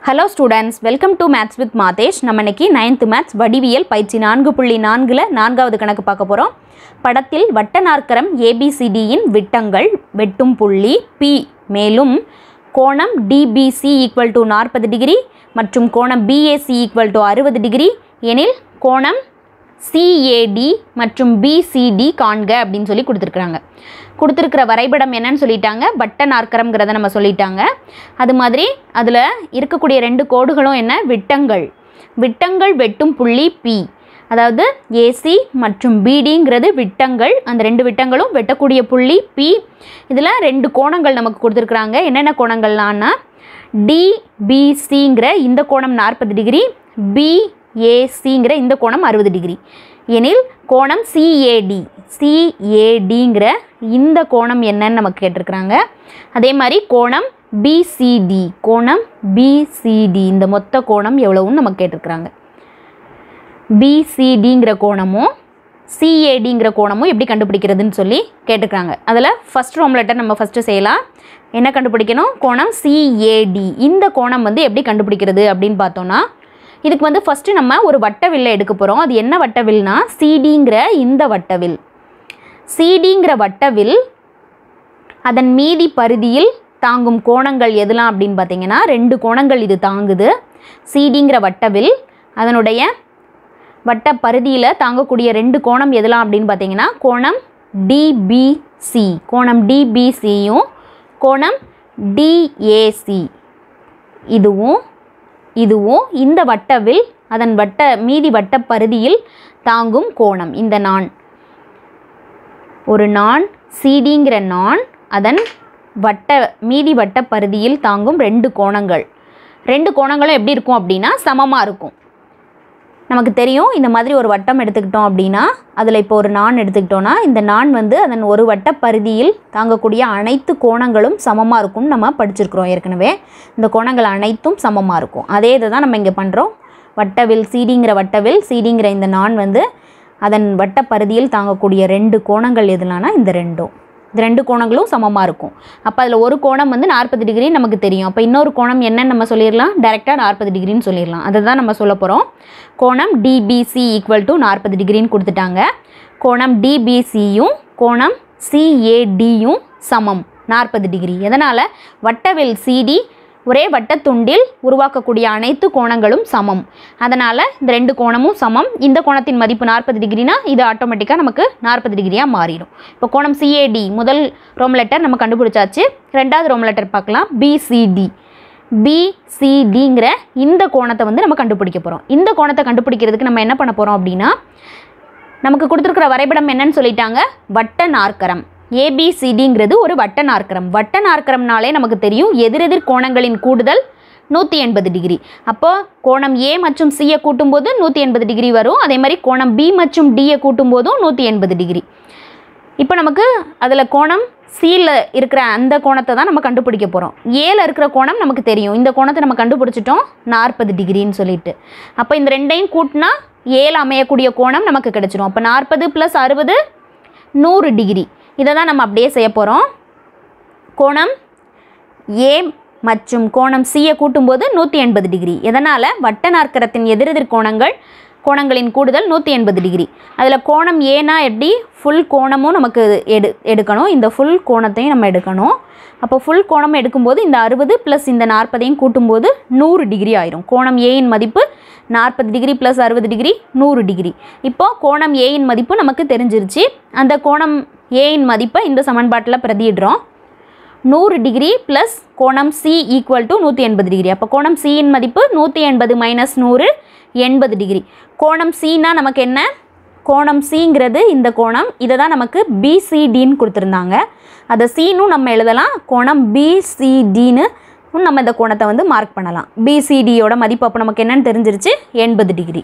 hello students welcome to maths with Mathesh நம்ம இன்னைக்கு ninth maths வடிவியல் பயிற்சி நான்கு புள்ளி நான்கில் நான்காவது கணக்கு பார்க்க போகிறோம் படத்தில் வட்ட நாற்கரம் ஏபிசிடியின் விட்டங்கள் வெட்டும் புள்ளி பி மேலும் கோணம் டிபிசி ஈக்குவல் டு நாற்பது டிகிரி மற்றும் கோணம் பிஏசி ஈக்குவல் டு அறுபது டிகிரி எனில் கோணம் சிஏடி மற்றும் பிசிடி காண்க அப்படின்னு சொல்லி கொடுத்துருக்குறாங்க கொடுத்துருக்கிற வரைபடம் என்னன்னு சொல்லிட்டாங்க வட்ட நாற்கரம்ங்கிறத நம்ம சொல்லிட்டாங்க அது மாதிரி அதில் இருக்கக்கூடிய ரெண்டு கோடுகளும் என்ன விட்டங்கள் விட்டங்கள் வெட்டும் புள்ளி பி அதாவது ஏசி மற்றும் பிடிங்கிறது விட்டங்கள் அந்த ரெண்டு விட்டங்களும் வெட்டக்கூடிய புள்ளி பி இதில் ரெண்டு கோணங்கள் நமக்கு கொடுத்துருக்குறாங்க என்னென்ன கோணங்கள்லான்னா டிபிசிங்கிற இந்த கோணம் நாற்பது டிகிரி பிஏசிங்கிற இந்த கோணம் அறுபது டிகிரி எனில் கோணம் சிஏடி சிஏடிங்கிற இந்த கோணம் என்னன்னு நமக்கு கேட்டிருக்கிறாங்க அதே மாதிரி கோணம் பிசிடி கோணம் பிசிடி இந்த மொத்த கோணம் எவ்வளவுன்னு நமக்கு கேட்டிருக்கிறாங்க பிசிடிங்கிற கோணமும் சிஏடிங்கிற கோணமும் எப்படி கண்டுபிடிக்கிறதுன்னு சொல்லி கேட்டிருக்காங்க அதில் ஃபஸ்ட் ரோம் லெட்டர் நம்ம ஃபஸ்ட்டு செய்யலாம் என்ன கண்டுபிடிக்கணும் கோணம் சிஏடி இந்த கோணம் வந்து எப்படி கண்டுபிடிக்கிறது அப்படின்னு பார்த்தோன்னா இதுக்கு வந்து ஃபஸ்ட்டு நம்ம ஒரு வட்டவில்லை எடுக்க போகிறோம் அது என்ன வட்டவில்னா சிடிங்கிற இந்த வட்டவில் சிடிங்கிற வட்டவில் அதன் மீதி பரிதியில் தாங்கும் கோணங்கள் எதெல்லாம் அப்படின்னு பார்த்தீங்கன்னா ரெண்டு கோணங்கள் இது தாங்குது சிடிங்கிற வட்டவில் அதனுடைய வட்ட பரிதியில் தாங்கக்கூடிய ரெண்டு கோணம் எதெல்லாம் அப்படின்னு பார்த்தீங்கன்னா கோணம் டிபிசி கோணம் டிபிசியும் கோணம் டிஏசி இதுவும் இதுவும் இந்த வட்டவில் அதன் வட்ட மீதி வட்ட பரிதியில் தாங்கும் கோணம் இந்த நான் ஒரு நான் சிடிங்கிற நான் அதன் வட்ட மீதி வட்ட பரிதியில் தாங்கும் ரெண்டு கோணங்கள் ரெண்டு கோணங்களும் எப்படி இருக்கும் அப்படின்னா சமமாக இருக்கும் நமக்கு தெரியும் இந்த மாதிரி ஒரு வட்டம் எடுத்துக்கிட்டோம் அப்படின்னா அதில் இப்போ ஒரு நான் எடுத்துக்கிட்டோன்னா இந்த நான் வந்து அதன் ஒரு வட்ட பரிதியில் தாங்கக்கூடிய அனைத்து கோணங்களும் சமமாக இருக்கும்னு நம்ம படிச்சிருக்கிறோம் ஏற்கனவே இந்த கோணங்கள் அனைத்தும் சமமாக இருக்கும் அதே இதை தான் நம்ம இங்கே பண்ணுறோம் வட்டவில் சீடிங்கிற வட்டவில் சீடிங்கிற இந்த நான் வந்து அதன் வட்ட பரிதியில் தாங்கக்கூடிய ரெண்டு கோணங்கள் எதுலான்னா இந்த ரெண்டும் இந்த ரெண்டு கோணங்களும் சமமாக இருக்கும் அப்போ அதில் ஒரு கோணம் வந்து நாற்பது டிகிரி நமக்கு தெரியும் அப்போ இன்னொரு கோணம் என்னன்னு நம்ம சொல்லிடலாம் டேரெக்டாக நாற்பது டிகிரின்னு சொல்லிடலாம் அதை தான் நம்ம சொல்ல போகிறோம் கோணம் டிபிசி ஈக்குவல் டு நாற்பது டிகிரின்னு கொடுத்துட்டாங்க கோணம் டிபிசியும் கோணம் சிஏடியும் சமம் நாற்பது டிகிரி எதனால் வட்டவில் சிடி ஒரே வட்டத்துண்டில் உருவாக்கக்கூடிய அனைத்து கோணங்களும் சமம் அதனால் இந்த ரெண்டு கோணமும் சமம் இந்த கோணத்தின் மதிப்பு நாற்பது டிகிரினா இது ஆட்டோமேட்டிக்காக நமக்கு நாற்பது டிகிரியாக மாறிடும் இப்போ கோணம் சிஏடி முதல் ரோம் லெட்டர் நம்ம கண்டுபிடிச்சாச்சு ரெண்டாவது ரோம் லெட்டர் பார்க்கலாம் பிசிடி பிசிடிங்கிற இந்த கோணத்தை வந்து நம்ம கண்டுபிடிக்க போகிறோம் இந்த கோணத்தை கண்டுபிடிக்கிறதுக்கு நம்ம என்ன பண்ண போகிறோம் அப்படின்னா நமக்கு கொடுத்துருக்குற வரைபடம் என்னன்னு சொல்லிட்டாங்க வட்ட நாற்கரம் ஏபிசிடிங்கிறது ஒரு வட்ட நாற்கரம் வட்ட நாற்கரம்னாலே நமக்கு தெரியும் எதிரெதிர் கோணங்களின் கூடுதல் நூற்றி எண்பது டிகிரி அப்போ கோணம் ஏ மற்றும் சியை கூட்டும்போது நூற்றி எண்பது டிகிரி வரும் அதே மாதிரி கோணம் பி மற்றும் டியை கூட்டும்போதும் நூற்றி எண்பது டிகிரி இப்போ நமக்கு அதில் கோணம் சியில் இருக்கிற அந்த கோணத்தை தான் நம்ம கண்டுபிடிக்க போகிறோம் ஏல இருக்கிற கோணம் நமக்கு தெரியும் இந்த கோணத்தை நம்ம கண்டுபிடிச்சிட்டோம் நாற்பது டிகிரின்னு சொல்லிட்டு அப்போ இந்த ரெண்டையும் கூட்டினா ஏழு அமையக்கூடிய கோணம் நமக்கு கிடைச்சிரும் அப்போ நாற்பது ப்ளஸ் அறுபது நூறு டிகிரி இதை தான் நம்ம அப்படியே செய்ய போகிறோம் கோணம் ஏ மற்றும் கோணம் சியை கூட்டும்போது நூற்றி எண்பது டிகிரி எதனால் வட்ட நாற்கரத்தின் எதிரெதிர் கோணங்கள் கோணங்களின் கூடுதல் நூற்றி எண்பது டிகிரி அதில் கோணம் ஏனா எப்படி ஃபுல் கோணமும் நமக்கு எடு எடுக்கணும் இந்த ஃபுல் கோணத்தையும் நம்ம எடுக்கணும் அப்போ ஃபுல் கோணம் எடுக்கும்போது இந்த அறுபது ப்ளஸ் இந்த நாற்பதையும் கூட்டும்போது நூறு டிகிரி ஆயிரும் கோணம் ஏயின் மதிப்பு நாற்பது டிகிரி ப்ளஸ் அறுபது டிகிரி நூறு டிகிரி இப்போ கோணம் ஏயின் மதிப்பு நமக்கு தெரிஞ்சிருச்சு அந்த கோணம் ஏயின் மதிப்பை இந்த சமன்பாட்டில் பிரதியிடுறோம் நூறு டிகிரி ப்ளஸ் கோணம் சி ஈக்குவல் டு நூற்றி எண்பது டிகிரி அப்போ கோணம் சியின் மதிப்பு நூற்றி எண்பது மைனஸ் நூறு எண்பது டிகிரி கோணம் சின்னா நமக்கு என்ன கோணம் சிங்கிறது இந்த கோணம் இதை தான் நமக்கு பிசிடின்னு கொடுத்துருந்தாங்க அதை சீனும் நம்ம எழுதலாம் கோணம் பிசிடின்னு நம்ம இந்த கோணத்தை வந்து மார்க் பண்ணலாம் பிசிடியோட மதிப்பு அப்போ நமக்கு என்னன்னு தெரிஞ்சிருச்சு எண்பது டிகிரி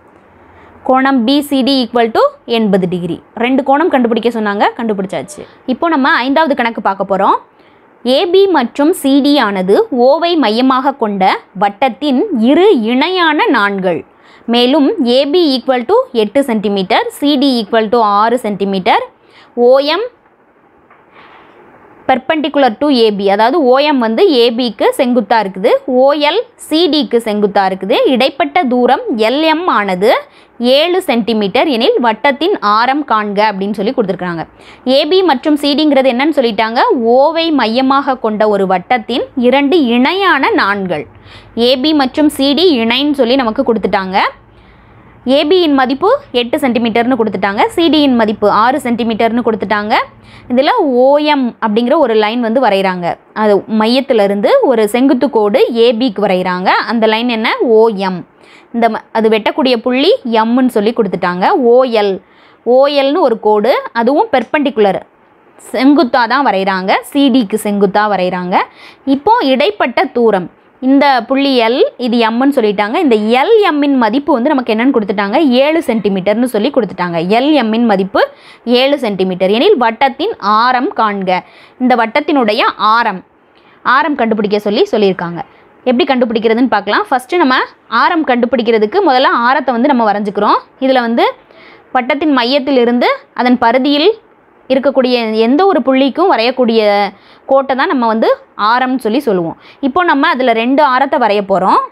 கோணம் பிசிடி ஈக்குவல் டு எண்பது டிகிரி ரெண்டு கோணம் கண்டுபிடிக்க சொன்னாங்க கண்டுபிடிச்சாச்சு இப்போ நம்ம ஐந்தாவது கணக்கு பார்க்க போகிறோம் ஏபி மற்றும் சிடி ஆனது ஓவை மையமாக கொண்ட வட்டத்தின் இரு இணையான நாண்கள் மேலும் ஏபி ஈக்குவல் டு எட்டு சென்டிமீட்டர் சிடி ஈக்குவல் டு ஆறு centimetre OM perpendicular to AB அதாவது ஓஎம் வந்து ஏபிக்கு செங்குத்தாக இருக்குது ஓஎல் சிடிக்கு செங்குத்தாக இருக்குது இடைப்பட்ட தூரம் எல்எம் ஆனது ஏழு சென்டிமீட்டர் எனில் வட்டத்தின் ஆரம் காண்க அப்படின்னு சொல்லி கொடுத்துருக்காங்க ஏபி மற்றும் சிடிங்கிறது என்னன்னு சொல்லிட்டாங்க ஓவை மையமாக கொண்ட ஒரு வட்டத்தின் இரண்டு இணையான நாண்கள் ஏபி மற்றும் சிடி இணைன்னு சொல்லி நமக்கு கொடுத்துட்டாங்க ஏபியின் மதிப்பு எட்டு சென்டிமீட்டர்னு கொடுத்துட்டாங்க சிடியின் மதிப்பு ஆறு சென்டிமீட்டர்னு கொடுத்துட்டாங்க இதில் ஓஎம் அப்படிங்கிற ஒரு லைன் வந்து வரைகிறாங்க அது மையத்திலிருந்து ஒரு செங்குத்து கோடு ஏபிக்கு வரைகிறாங்க அந்த லைன் என்ன ஓஎம் இந்த ம- அது வெட்டக்கூடிய புள்ளி எம்முன்னு சொல்லி கொடுத்துட்டாங்க ஓஎல் ஓஎல்னு ஒரு கோடு அதுவும் பெர்பெண்டிகுலர் செங்குத்தாக தான் வரைகிறாங்க சிடிக்கு செங்குத்தாக வரைகிறாங்க இப்போ இடைப்பட்ட தூரம் இந்த புள்ளி எல் இது எம்னு சொல்லிட்டாங்க இந்த எல் எம்மின் மதிப்பு வந்து நமக்கு என்னன்னு கொடுத்துட்டாங்க ஏழு சென்டிமீட்டர்னு சொல்லி கொடுத்துட்டாங்க எல் எம்மின் மதிப்பு ஏழு சென்டிமீட்டர் எனில் வட்டத்தின் ஆரம் காண்க இந்த வட்டத்தினுடைய ஆரம் ஆரம் கண்டுபிடிக்க சொல்லி சொல்லியிருக்காங்க எப்படி கண்டுபிடிக்கிறதுன்னு பார்க்கலாம் ஃபஸ்ட்டு நம்ம ஆரம் கண்டுபிடிக்கிறதுக்கு முதல்ல ஆரத்தை வந்து நம்ம வரைஞ்சிக்கிறோம் இதில் வந்து வட்டத்தின் மையத்திலிருந்து அதன் பரிதியில் இருக்கக்கூடிய எந்த ஒரு புள்ளிக்கும் வரையக்கூடிய கோட்டை தான் நம்ம வந்து ஆரம்னு சொல்லி சொல்லுவோம் இப்போ நம்ம அதில் ரெண்டு ஆரத்தை வரைய போகிறோம்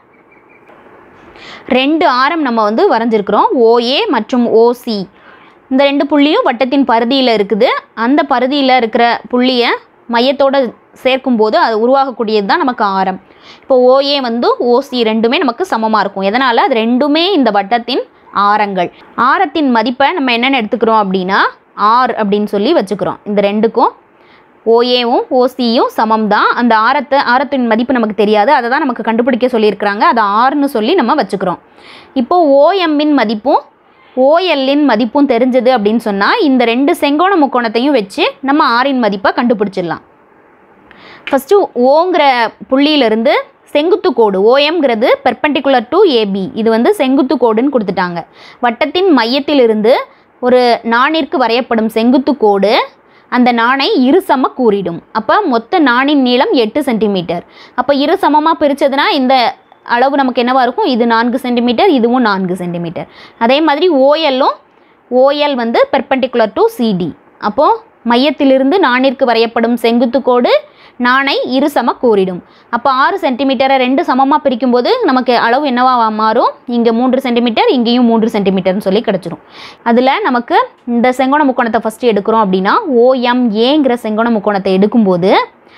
ரெண்டு ஆரம் நம்ம வந்து வரைஞ்சிருக்கிறோம் ஓஏ மற்றும் ஓசி இந்த ரெண்டு புள்ளியும் வட்டத்தின் பரிதியில் இருக்குது அந்த பரிதியில் இருக்கிற புள்ளியை மையத்தோட சேர்க்கும்போது அது உருவாகக்கூடியது தான் நமக்கு ஆரம் இப்போ ஓஏ வந்து ஓசி ரெண்டுமே நமக்கு சமமாக இருக்கும் எதனால் அது ரெண்டுமே இந்த வட்டத்தின் ஆரங்கள் ஆரத்தின் மதிப்பை நம்ம என்னென்னு எடுத்துக்கிறோம் அப்படின்னா ஆர் அப்படின்னு சொல்லி வச்சுக்கிறோம் இந்த ரெண்டுக்கும் ஓஏவும் ஓசியும் சமம் தான் அந்த ஆரத்தை ஆரத்தின் மதிப்பு நமக்கு தெரியாது அதை தான் நமக்கு கண்டுபிடிக்க சொல்லியிருக்கிறாங்க அதை ஆர்னு சொல்லி நம்ம வச்சுக்கிறோம் இப்போது ஓஎம்மின் மதிப்பும் ஓஎல்லின் மதிப்பும் தெரிஞ்சது அப்படின்னு சொன்னால் இந்த ரெண்டு செங்கோண முக்கோணத்தையும் வச்சு நம்ம ஆரின் மதிப்பை கண்டுபிடிச்சிடலாம் ஃபஸ்ட்டு ஓங்கிற புள்ளியிலிருந்து செங்குத்து கோடு ஓஎம்ங்கிறது பெர்பெண்டிகுலர் டு ஏபி இது வந்து செங்குத்து கோடுன்னு கொடுத்துட்டாங்க வட்டத்தின் மையத்திலிருந்து ஒரு நாணிற்கு வரையப்படும் செங்குத்து கோடு அந்த நாணை இரு சம கூறிடும் அப்போ மொத்த நாணின் நீளம் எட்டு சென்டிமீட்டர் அப்போ இரு சமமாக பிரித்ததுனா இந்த அளவு நமக்கு என்னவா இருக்கும் இது நான்கு சென்டிமீட்டர் இதுவும் நான்கு சென்டிமீட்டர் அதே மாதிரி ஓஎல்லும் ஓஎல் வந்து பெர்பெண்டிகுலர் டு சிடி அப்போது மையத்திலிருந்து நாணிற்கு வரையப்படும் செங்குத்து கோடு நாணை இரு சம கூறிடும் அப்போ ஆறு சென்டிமீட்டரை ரெண்டு சமமாக பிரிக்கும்போது நமக்கு அளவு என்னவா மாறும் இங்கே மூன்று சென்டிமீட்டர் இங்கேயும் மூன்று சென்டிமீட்டர்னு சொல்லி கிடச்சிரும் அதில் நமக்கு இந்த செங்கோண முக்கோணத்தை ஃபஸ்ட்டு எடுக்கிறோம் அப்படின்னா ஓஎம்ஏங்கிற செங்கோண முக்கோணத்தை எடுக்கும்போது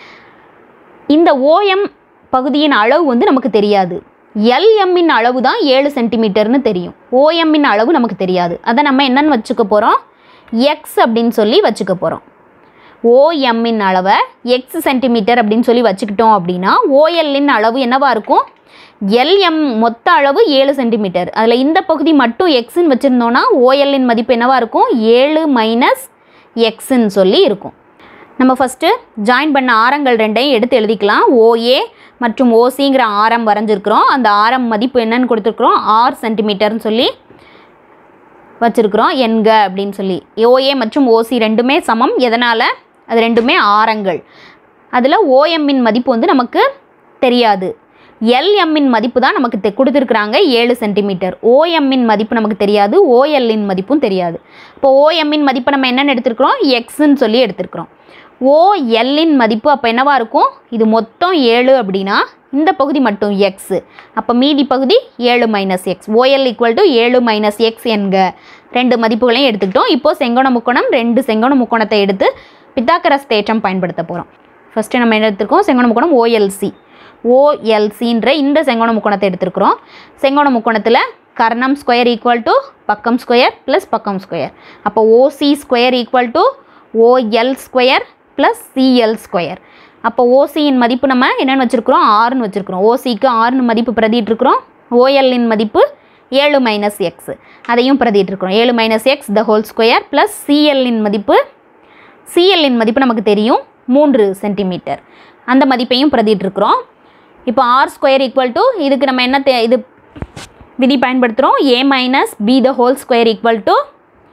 இந்த ஓஎம் பகுதியின் அளவு வந்து நமக்கு தெரியாது எல்எம்மின் அளவு தான் ஏழு சென்டிமீட்டர்னு தெரியும் ஓஎம்மின் அளவு நமக்கு தெரியாது அதை நம்ம என்னன்னு வச்சுக்க போகிறோம் எக்ஸ் அப்படின்னு சொல்லி வச்சுக்க போகிறோம் ஓஎம்மின் அளவை எக்ஸ் சென்டிமீட்டர் அப்படின்னு சொல்லி வச்சுக்கிட்டோம் அப்படின்னா ஓஎல்லின் அளவு என்னவா இருக்கும் எல்எம் மொத்த அளவு ஏழு சென்டிமீட்டர் அதில் இந்த பகுதி மட்டும் எக்ஸ்ன்னு வச்சுருந்தோன்னா ஓஎல்லின் மதிப்பு என்னவா இருக்கும் ஏழு மைனஸ் எக்ஸ்ன்னு சொல்லி இருக்கும் நம்ம ஃபஸ்ட்டு ஜாயின் பண்ண ஆரங்கள் ரெண்டையும் எடுத்து எழுதிக்கலாம் ஓஏ மற்றும் ஓசிங்கிற ஆரம் வரைஞ்சிருக்கிறோம் அந்த ஆரம் மதிப்பு என்னன்னு கொடுத்துருக்குறோம் ஆறு சென்டிமீட்டர்னு சொல்லி வச்சுருக்குறோம் என்க அப்படின்னு சொல்லி ஓஏ மற்றும் ஓசி ரெண்டுமே சமம் எதனால் அது ரெண்டுமே ஆரங்கள் அதில் ஓஎம்மின் மதிப்பு வந்து நமக்கு தெரியாது எல்எம்மின் மதிப்பு தான் நமக்கு தெ கொடுத்துருக்குறாங்க ஏழு சென்டிமீட்டர் ஓஎம்மின் மதிப்பு நமக்கு தெரியாது ஓஎல்லின் மதிப்பும் தெரியாது இப்போ ஓஎம்மின் மதிப்பை நம்ம என்னென்னு எடுத்திருக்கிறோம் எக்ஸ்ன்னு சொல்லி எடுத்திருக்கிறோம் ஓஎல்லின் மதிப்பு அப்போ என்னவா இருக்கும் இது மொத்தம் ஏழு அப்படின்னா இந்த பகுதி மட்டும் எக்ஸு அப்போ மீதி பகுதி ஏழு minus x OL equal to ஏழு மைனஸ் எக்ஸ் என்க ரெண்டு மதிப்புகளையும் எடுத்துக்கிட்டோம் இப்போ செங்கோண முக்கோணம் ரெண்டு செங்கோண முக்கோணத்தை எடுத்து பித்தாக்கரஸ் தேற்றம் பயன்படுத்த போகிறோம் ஃபஸ்ட்டு நம்ம என்ன எடுத்திருக்கோம் செங்கோண முக்கோணம் ஓஎல்சி ஓஎல்சின்ற இந்த செங்கோண முக்கோணத்தை எடுத்திருக்கிறோம் செங்கோண முக்கோணத்தில் கர்ணம் ஸ்கொயர் ஈக்குவல் டு பக்கம் ஸ்கொயர் ப்ளஸ் பக்கம் ஸ்கொயர் அப்போ OC square equal to OL square plus CL square அப்போ ஓசியின் மதிப்பு நம்ம என்னென்னு வச்சுருக்கிறோம் ஆறுன்னு வச்சுருக்கிறோம் ஓசிக்கு ஆறுன்னு மதிப்பு பிரதிட்டுருக்குறோம் ஓஎல்லின் மதிப்பு ஏழு மைனஸ் எக்ஸ் அதையும் பிரதிட்டுருக்குறோம் ஏழு minus x the whole square plus சிஎல்லின் மதிப்பு சிஎல்லின் மதிப்பு நமக்கு தெரியும் மூன்று சென்டிமீட்டர் அந்த மதிப்பையும் பிரதிட்டுருக்குறோம் இப்போ ஆர் ஸ்கொயர் ஈக்குவல் டு இதுக்கு நம்ம என்ன தே இது விதி பயன்படுத்துகிறோம் A minus B the whole square equal to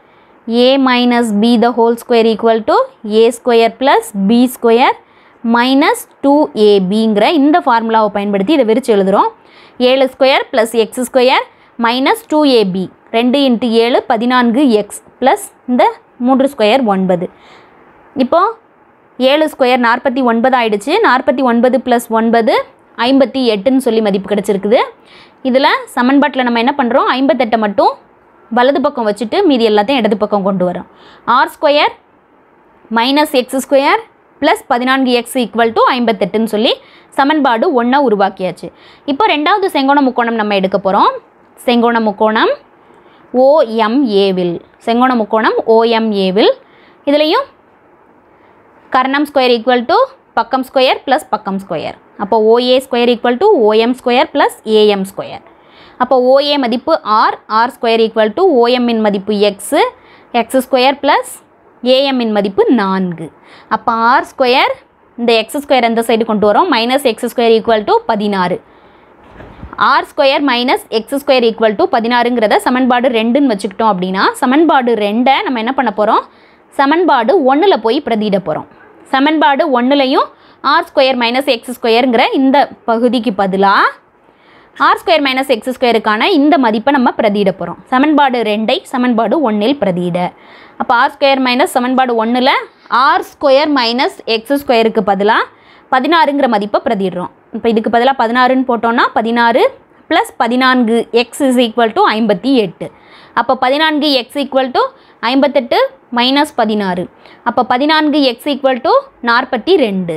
a minus b the whole square equal to a square plus b square minus 2abங்கிற இந்த ஃபார்முலாவை பயன்படுத்தி இதை விரிச்சு எழுதுகிறோம் ஏழு square plus x square minus two AB ரெண்டு இன்ட்டு ஏழு பதினான்கு எக்ஸ் ப்ளஸ் இந்த மூன்று ஸ்கொயர் ஒன்பது இப்போ ஏழு ஸ்கொயர் நாற்பத்தி ஒன்பது ஆயிடுச்சு நாற்பத்தி ஒன்பது ப்ளஸ் ஒன்பது ஐம்பத்தி எட்டுன்னு சொல்லி மதிப்பு கிடச்சிருக்குது இதில் சமன்பாட்டில் நம்ம என்ன பண்ணுறோம் ஐம்பத்தெட்டை மட்டும் வலது பக்கம் வச்சுட்டு மீதி எல்லாத்தையும் இடது பக்கம் கொண்டு வரோம் R square minus x square plus பதினான்கு எக்ஸ் ஈக்குவல் டு ஐம்பத்தெட்டுன்னு சொல்லி சமன்பாடு ஒன்றை உருவாக்கியாச்சு இப்போ ரெண்டாவது செங்கோண முக்கோணம் நம்ம எடுக்க போகிறோம் செங்கோண முக்கோணம் ஓஎம்ஏவில் செங்கோண முக்கோணம் ஓஎம்ஏவில் இதுலேயும் கர்ணம் ஸ்கொயர் ஈக்குவல் டு பக்கம் ஸ்கொயர் ப்ளஸ் பக்கம் ஸ்கொயர் அப்போ OA square equal to OM square plus AM square அப்போ ஓஏ மதிப்பு R R square equal to ஓஎம்மின் மதிப்பு எக்ஸு எக்ஸ் ஸ்கொயர் ப்ளஸ் ஏஎம்மின் மதிப்பு நான்கு அப்போ ஆர் ஸ்கொயர் இந்த எக்ஸ் ஸ்கொயர் எந்த சைடு கொண்டு வரோம் minus x square equal to பதினாறு R square minus x square equal to பதினாறுங்கிறத சமன்பாடு ரெண்டுன்னு வச்சுக்கிட்டோம் அப்படின்னா சமன்பாடு ரெண்டை நம்ம என்ன பண்ண போகிறோம் சமன்பாடு ஒன்றில் போய் பிரதியிட போகிறோம் சமன்பாடு ஒன்றுலையும் ஆர் ஸ்கொயர் மைனஸ் எக்ஸ் ஸ்கொயருங்கிற இந்த பகுதிக்கு பதிலாக ஆர் ஸ்கொயர் மைனஸ் எக்ஸ் ஸ்கொயருக்கான இந்த மதிப்பை நம்ம பிரதியிட போகிறோம் சமன்பாடு ரெண்டை சமன்பாடு ஒன்றில் பிரதியிட அப்போ ஆர் ஸ்கொயர் மைனஸ் சமன்பாடு ஒன்றில் ஆர் ஸ்கொயர் மைனஸ் எக்ஸ் ஸ்கொயருக்கு பதிலாக பதினாறுங்கிற மதிப்பை பிரதிடுறோம் இப்போ இதுக்கு பதிலாக பதினாறுன்னு போட்டோம்னா பதினாறு ப்ளஸ் பதினான்கு எக்ஸ் இஸ் ஈக்குவல் டு ஐம்பத்தி எட்டு அப்போ பதினான்கு எக்ஸ் ஈக்குவல் டு ஐம்பத்தெட்டு மைனஸ் பதினாறு அப்போ பதினான்கு எக்ஸ் ஈக்குவல் டு நாற்பத்தி ரெண்டு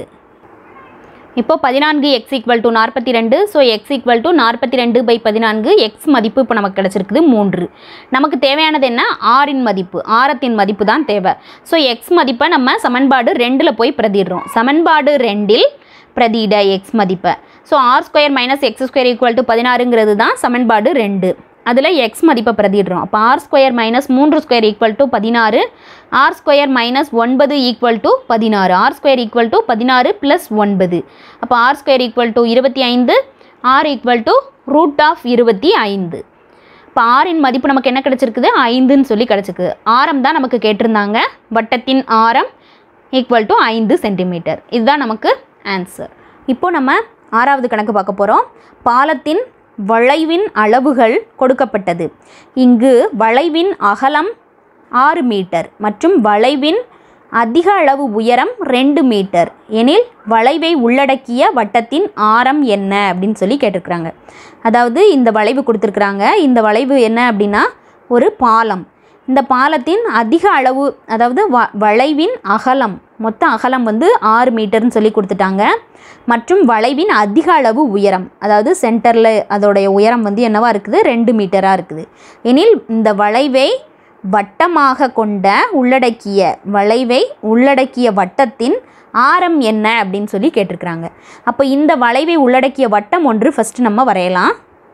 இப்போ பதினான்கு எக்ஸ் ஈக்குவல் டு நாற்பத்தி ரெண்டு ஸோ எக்ஸ் ஈக்குவல் டு நாற்பத்தி ரெண்டு பை பதினான்கு எக்ஸ் மதிப்பு இப்போ நமக்கு கிடச்சிருக்குது மூன்று நமக்கு தேவையானது என்ன ஆரின் மதிப்பு ஆரத்தின் மதிப்பு தான் தேவை ஸோ எக்ஸ் மதிப்பை நம்ம சமன்பாடு ரெண்டில் போய் பிரதிடுறோம் சமன்பாடு ரெண்டில் பிரதியிட எக்ஸ் மதிப்பை so R square minus x square equal to பதினாறுங்கிறது தான் சமன்பாடு ரெண்டு அதில் எக்ஸ் மதிப்பை பிரதிடுறோம் அப்போ ஆர் ஸ்கொயர் மைனஸ் மூன்று ஸ்கொயர் ஈக்குவல் டு பதினாறு ஆர் ஸ்கொயர் மைனஸ் ஒன்பது ஈக்குவல் டு பதினாறு ஆர் ஸ்கொயர் ஈக்குவல் டு பதினாறு ப்ளஸ் ஒன்பது அப்போ ஆர் ஸ்கொயர் ஈக்குவல் டு இருபத்தி ஐந்து R equal to root of இருபத்தி ஐந்து இப்போ ஆரின் மதிப்பு நமக்கு என்ன கிடச்சிருக்குது ஐந்துன்னு சொல்லி கிடச்சிருக்கு ஆரம் தான் நமக்கு கேட்டிருந்தாங்க வட்டத்தின் ஆரம் ஈக்குவல் டு ஐந்து சென்டிமீட்டர் இதுதான் நமக்கு ஆன்சர் இப்போ நம்ம ஆறாவது கணக்கு பார்க்க போகிறோம் பாலத்தின் வளைவின் அளவுகள் கொடுக்கப்பட்டது இங்கு வளைவின் அகலம் ஆறு மீட்டர் மற்றும் வளைவின் அதிக அளவு உயரம் ரெண்டு மீட்டர் எனில் வளைவை உள்ளடக்கிய வட்டத்தின் ஆரம் என்ன அப்படின்னு சொல்லி கேட்டிருக்கிறாங்க அதாவது இந்த வளைவு கொடுத்துருக்குறாங்க இந்த வளைவு என்ன அப்படின்னா ஒரு பாலம் இந்த பாலத்தின் அதிக அளவு அதாவது வ வளைவின் அகலம் மொத்த அகலம் வந்து ஆறு மீட்டர்னு சொல்லி கொடுத்துட்டாங்க மற்றும் வளைவின் அதிக அளவு உயரம் அதாவது சென்டரில் அதோடைய உயரம் வந்து என்னவா இருக்குது ரெண்டு மீட்டராக இருக்குது எனில் இந்த வளைவை வட்டமாக கொண்ட உள்ளடக்கிய வளைவை உள்ளடக்கிய வட்டத்தின் ஆரம் என்ன அப்படின்னு சொல்லி கேட்டிருக்கிறாங்க அப்போ இந்த வளைவை உள்ளடக்கிய வட்டம் ஒன்று ஃபஸ்ட்டு நம்ம வரையலாம்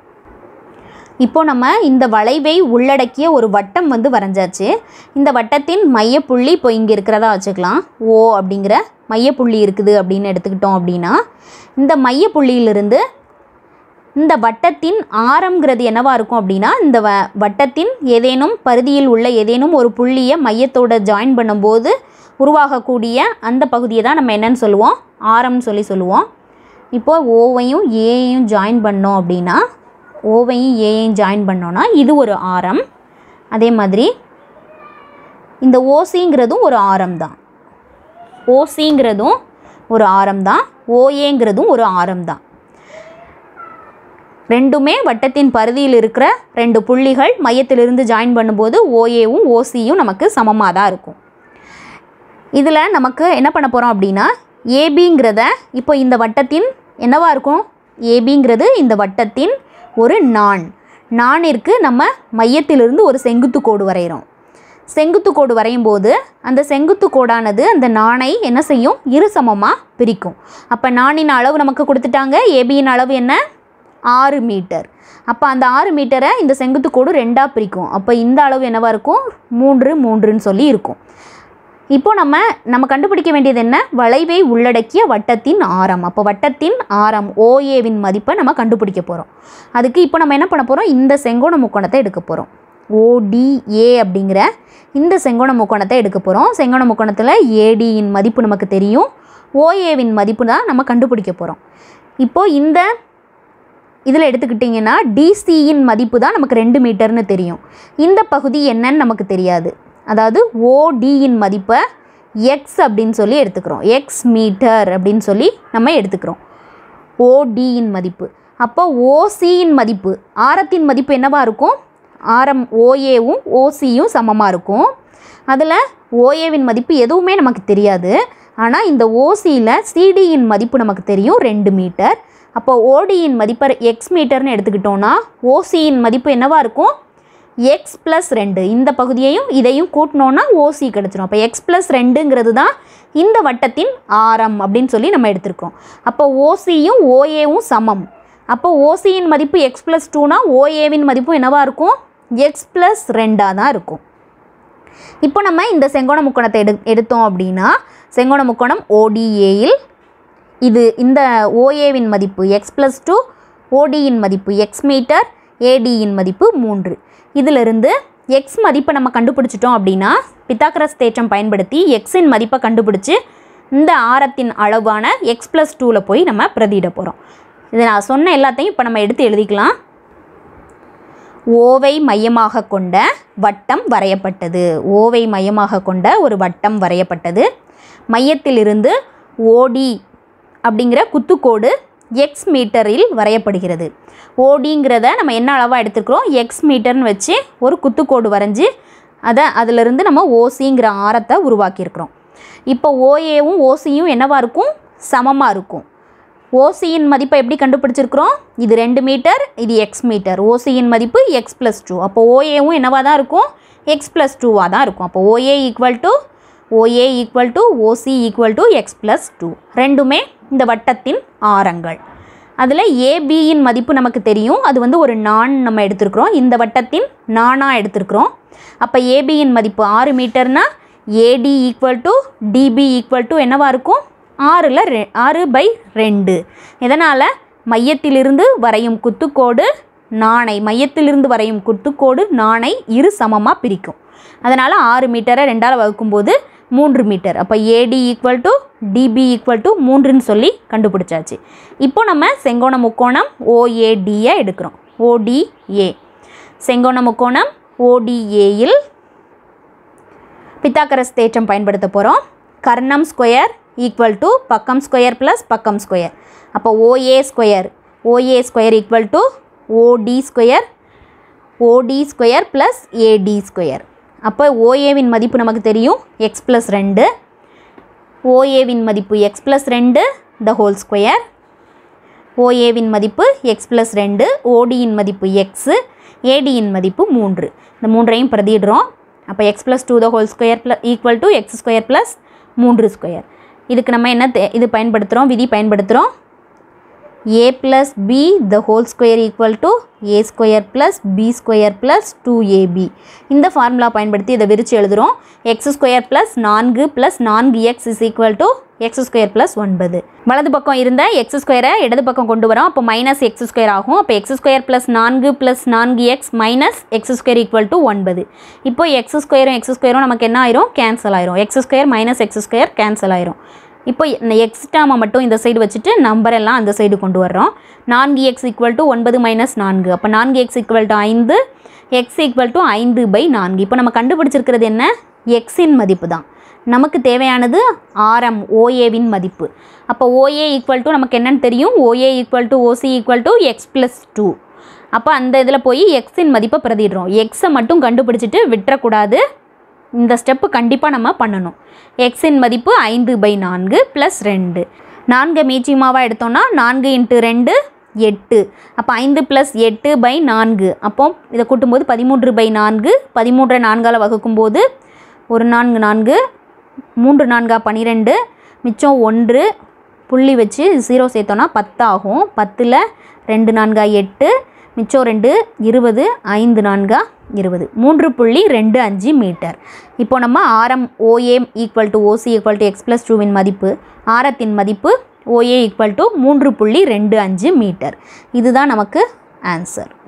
இப்போ நம்ம இந்த வளைவை உள்ளடக்கிய ஒரு வட்டம் வந்து வரைஞ்சாச்சு இந்த வட்டத்தின் மையப்புள்ளி இப்போ இங்கே இருக்கிறதா வச்சுக்கலாம் ஓ அப்படிங்கிற மையப்புள்ளி இருக்குது அப்படின்னு எடுத்துக்கிட்டோம் அப்படின்னா இந்த மையப்புள்ளியிலிருந்து இந்த வட்டத்தின் ஆரம்ங்கிறது என்னவா இருக்கும் அப்படின்னா இந்த வ வட்டத்தின் ஏதேனும் பரிதியில் உள்ள ஏதேனும் ஒரு புள்ளியை மையத்தோட ஜாயின் பண்ணும்போது உருவாகக்கூடிய அந்த பகுதியை தான் நம்ம என்னன்னு சொல்லுவோம் ஆரம்னு சொல்லி சொல்லுவோம் இப்போது ஓவையும் ஏயையும் ஜாயின் பண்ணோம் அப்படின்னா ஓவையும் ஏயையும் ஜாயின் பண்ணோன்னா இது ஒரு ஆரம் அதே மாதிரி இந்த ஓசிங்கிறதும் ஒரு ஆரம் தான் ஓசிங்கிறதும் ஒரு ஆரம் தான் ஓஏங்கிறதும் ஒரு ஆரம் தான் ரெண்டுமே வட்டத்தின் பரிதியில் இருக்கிற ரெண்டு புள்ளிகள் மையத்திலிருந்து ஜாயின் பண்ணும்போது ஓஏவும் ஓசியும் நமக்கு சமமாக தான் இருக்கும் இதில் நமக்கு என்ன பண்ண போகிறோம் அப்படின்னா ஏபிங்கிறத இப்போ இந்த வட்டத்தின் என்னவா இருக்கும் ஏபிங்கிறது இந்த வட்டத்தின் ஒரு நான் நாணிற்கு நம்ம மையத்திலிருந்து ஒரு செங்குத்து கோடு வரைகிறோம் செங்குத்து கோடு வரையும் போது அந்த செங்குத்து கோடானது அந்த நாணை என்ன செய்யும் இரு சமமாக பிரிக்கும் அப்போ நாணின் அளவு நமக்கு கொடுத்துட்டாங்க ஏபியின் அளவு என்ன ஆறு மீட்டர் அப்போ அந்த ஆறு மீட்டரை இந்த செங்குத்து கோடு ரெண்டாக பிரிக்கும் அப்போ இந்த அளவு என்னவாக இருக்கும் மூன்று மூன்றுன்னு சொல்லி இருக்கும் இப்போ நம்ம நம்ம கண்டுபிடிக்க வேண்டியது என்ன வளைவை உள்ளடக்கிய வட்டத்தின் ஆரம் அப்போ வட்டத்தின் ஆரம் ஓஏவின் மதிப்பை நம்ம கண்டுபிடிக்க போகிறோம் அதுக்கு இப்போ நம்ம என்ன பண்ண போகிறோம் இந்த செங்கோண முக்கோணத்தை எடுக்க போகிறோம் ஓடிஏ அப்படிங்கிற இந்த செங்கோண முக்கோணத்தை எடுக்க போகிறோம் செங்கோண முக்கோணத்தில் ஏடியின் மதிப்பு நமக்கு தெரியும் ஓஏவின் மதிப்பு தான் நம்ம கண்டுபிடிக்க போகிறோம் இப்போது இந்த இதில் எடுத்துக்கிட்டிங்கன்னா டிசியின் மதிப்பு தான் நமக்கு ரெண்டு மீட்டர்னு தெரியும் இந்த பகுதி என்னன்னு நமக்கு தெரியாது அதாவது ஓடியின் மதிப்பை எக்ஸ் அப்படின்னு சொல்லி எடுத்துக்கிறோம் எக்ஸ் மீட்டர் அப்படின்னு சொல்லி நம்ம எடுத்துக்கிறோம் ஓடியின் மதிப்பு அப்போ ஓசியின் மதிப்பு ஆரத்தின் மதிப்பு என்னவா இருக்கும் ஆரம் ஓஏவும் ஓசியும் சமமாக இருக்கும் அதில் ஓஏவின் மதிப்பு எதுவுமே நமக்கு தெரியாது ஆனால் இந்த ஓசியில் சிடியின் மதிப்பு நமக்கு தெரியும் ரெண்டு மீட்டர் அப்போ ஓடியின் மதிப்பை எக்ஸ் மீட்டர்னு எடுத்துக்கிட்டோன்னா ஓசியின் மதிப்பு என்னவா இருக்கும் எக்ஸ் ப்ளஸ் ரெண்டு இந்த பகுதியையும் இதையும் கூட்டினோன்னா ஓசி கிடச்சிரும் அப்போ எக்ஸ் ப்ளஸ் ரெண்டுங்கிறது தான் இந்த வட்டத்தின் ஆரம் அப்படின்னு சொல்லி நம்ம எடுத்திருக்கோம் அப்போ ஓசியும் ஓஏவும் சமம் அப்போ ஓசியின் மதிப்பு எக்ஸ் ப்ளஸ் டூனா ஓஏவின் மதிப்பு என்னவா இருக்கும் எக்ஸ் ப்ளஸ் ரெண்டாக தான் இருக்கும் இப்போ நம்ம இந்த செங்கோண முக்கோணத்தை எடு எடுத்தோம் அப்படின்னா செங்கோண முக்கோணம் ஓடிஏயில் இது இந்த ஓஏவின் மதிப்பு எக்ஸ் ப்ளஸ் டூ ஓடியின் மதிப்பு எக்ஸ் மீட்டர் ஏடியின் மதிப்பு மூன்று இதிலிருந்து எக்ஸ் மதிப்பை நம்ம கண்டுபிடிச்சிட்டோம் அப்படின்னா பித்தாக்கரஸ் தேற்றம் பயன்படுத்தி எக்ஸின் மதிப்பை கண்டுபிடிச்சி இந்த ஆரத்தின் அளவான எக்ஸ் ப்ளஸ் டூவில் போய் நம்ம பிரதியிட போகிறோம் இதை நான் சொன்ன எல்லாத்தையும் இப்போ நம்ம எடுத்து எழுதிக்கலாம் ஓவை மையமாக கொண்ட வட்டம் வரையப்பட்டது ஓவை மையமாக கொண்ட ஒரு வட்டம் வரையப்பட்டது மையத்திலிருந்து ஓடி அப்படிங்கிற குத்துக்கோடு எக்ஸ் மீட்டரில் வரையப்படுகிறது ஓடிங்கிறத நம்ம என்ன அளவாக எடுத்துக்கிறோம் எக்ஸ் மீட்டர்னு வச்சு ஒரு குத்துக்கோடு வரைஞ்சி அதை அதிலிருந்து நம்ம ஓசிங்கிற ஆரத்தை உருவாக்கியிருக்கிறோம் இப்போ ஓஏவும் ஓசியும் என்னவா இருக்கும் சமமாக இருக்கும் ஓசியின் மதிப்பை எப்படி கண்டுபிடிச்சிருக்கிறோம் இது ரெண்டு மீட்டர் இது எக்ஸ் மீட்டர் ஓசியின் மதிப்பு எக்ஸ் ப்ளஸ் டூ அப்போ ஓஏவும் என்னவாக தான் இருக்கும் எக்ஸ் ப்ளஸ் டூவாக தான் இருக்கும் அப்போ OA equal to OA equal to OC equal to x plus two ரெண்டுமே இந்த வட்டத்தின் ஆரங்கள் அதில் ஏபியின் மதிப்பு நமக்கு தெரியும் அது வந்து ஒரு நான் நம்ம எடுத்திருக்கிறோம் இந்த வட்டத்தின் நானாக எடுத்திருக்கிறோம் அப்போ ஏபியின் மதிப்பு ஆறு மீட்டர்னா AD equal to DB equal to என்னவாக இருக்கும் ஆறில் ரெ ஆறு பை ரெண்டு இதனால் மையத்திலிருந்து வரையும் குத்துக்கோடு நாணை மையத்திலிருந்து வரையும் குத்துக்கோடு நாணை இரு சமமாக பிரிக்கும் அதனால் ஆறு மீட்டரை ரெண்டால் வகுக்கும்போது மூன்று மீட்டர் அப்போ AD equal to DB equal to மூன்றுன்னு சொல்லி கண்டுபிடிச்சாச்சு இப்போ நம்ம செங்கோண முக்கோணம் ஓஏடியை எடுக்கிறோம் ஓடிஏ செங்கோண முக்கோணம் ஓடிஏயில் பித்தாக்கரஸ் தேற்றம் பயன்படுத்த போகிறோம் கர்ணம் ஸ்கொயர் ஈக்குவல் டு பக்கம் ஸ்கொயர் ப்ளஸ் பக்கம் ஸ்கொயர் அப்போ OA square OA square equal to OD square OD square plus AD square அப்போ ஓஏவின் மதிப்பு நமக்கு தெரியும் எக்ஸ் ப்ளஸ் ரெண்டு ஓஏவின் மதிப்பு எக்ஸ் ப்ளஸ் ரெண்டு த ஹோல் ஸ்கொயர் ஓஏவின் மதிப்பு எக்ஸ் ப்ளஸ் ரெண்டு ஓடியின் மதிப்பு எக்ஸு ஏடியின் மதிப்பு மூன்று இந்த மூன்றையும் பிரதியிடுறோம் அப்போ x plus two the whole square plus equal to x square plus மூன்று ஸ்கொயர் இதுக்கு நம்ம என்ன தே- இது பயன்படுத்துகிறோம் விதி பயன்படுத்துகிறோம் A plus B the whole square equal to A square plus B square plus two AB இந்த ஃபார்முலா பயன்படுத்தி இதை விரித்து எழுதுகிறோம் எக்ஸ் ஸ்கொயர் ப்ளஸ் நான்கு ப்ளஸ் நான்கு x is equal to x square plus ஒன்பது வலது பக்கம் இருந்த எக்ஸ் ஸ்கொயரை இடது பக்கம் கொண்டு வரோம் அப்போ மைனஸ் எக்ஸ் ஸ்கொயர் ஆகும் அப்போ எக்ஸ் ஸ்கொயர் ப்ளஸ் நான்கு ப்ளஸ் நான்கு x minus x square equal to ஒன்பது இப்போ எக்ஸ் ஸ்கொயரும் எக்ஸ் ஸ்கொயரும் நமக்கு என்ன ஆயிரும் கேன்சல் ஆயிரும் x square minus x square cancel ஆயிரும் இப்போ இந்த எக்ஸ் டேமை மட்டும் இந்த சைடு வச்சுட்டு நம்பர் எல்லாம் அந்த சைடு கொண்டு வர்றோம் நான்கு எக்ஸ் ஈக்குவல் டு ஒன்பது மைனஸ் நான்கு அப்போ நான்கு எக்ஸ் ஈக்குவல் டு ஐந்து எக்ஸ் ஈக்குவல் டு ஐந்து பை நான்கு இப்போ நம்ம கண்டுபிடிச்சிருக்கிறது என்ன எக்ஸின் மதிப்பு தான் நமக்கு தேவையானது ஆரம் ஓஏவின் மதிப்பு அப்போ ஓஏ ஈக்குவல் டு நமக்கு என்னன்னு தெரியும் OA equal to OC equal to x plus two அப்போ அந்த இதில் போய் எக்ஸின் மதிப்பை பிரதிடுறோம் எக்ஸை மட்டும் கண்டுபிடிச்சிட்டு விட்டுறக்கூடாது இந்த ஸ்டெப்பு கண்டிப்பாக நம்ம பண்ணணும் எக்ஸின் மதிப்பு ஐந்து பை நான்கு ப்ளஸ் ரெண்டு நான்கு மீச்சியமாவாக எடுத்தோம்னா நான்கு இன்ட்டு ரெண்டு எட்டு அப்போ ஐந்து ப்ளஸ் எட்டு பை நான்கு அப்போ இதை கூட்டும்போது பதிமூன்று பை நான்கு பதிமூன்றை நான்கால் வகுக்கும்போது ஒரு நான்கு நான்கு மூன்று நான்கா பன்னிரெண்டு மிச்சம் ஒன்று புள்ளி வச்சு ஜீரோ சேர்த்தோன்னா பத்தாகும் பத்தில் ரெண்டு நான்கா எட்டு மிச்சம் ரெண்டு இருபது ஐந்து நான்கா இருபது மூன்று புள்ளி ரெண்டு அஞ்சு மீட்டர் இப்போ நம்ம ஆரம் OA equal to OC equal to x plus டூவின் மதிப்பு ஆரத்தின் மதிப்பு ஓஏ ஈக்குவல் டு மூன்று புள்ளி ரெண்டு அஞ்சு மீட்டர் இதுதான் நமக்கு ஆன்சர்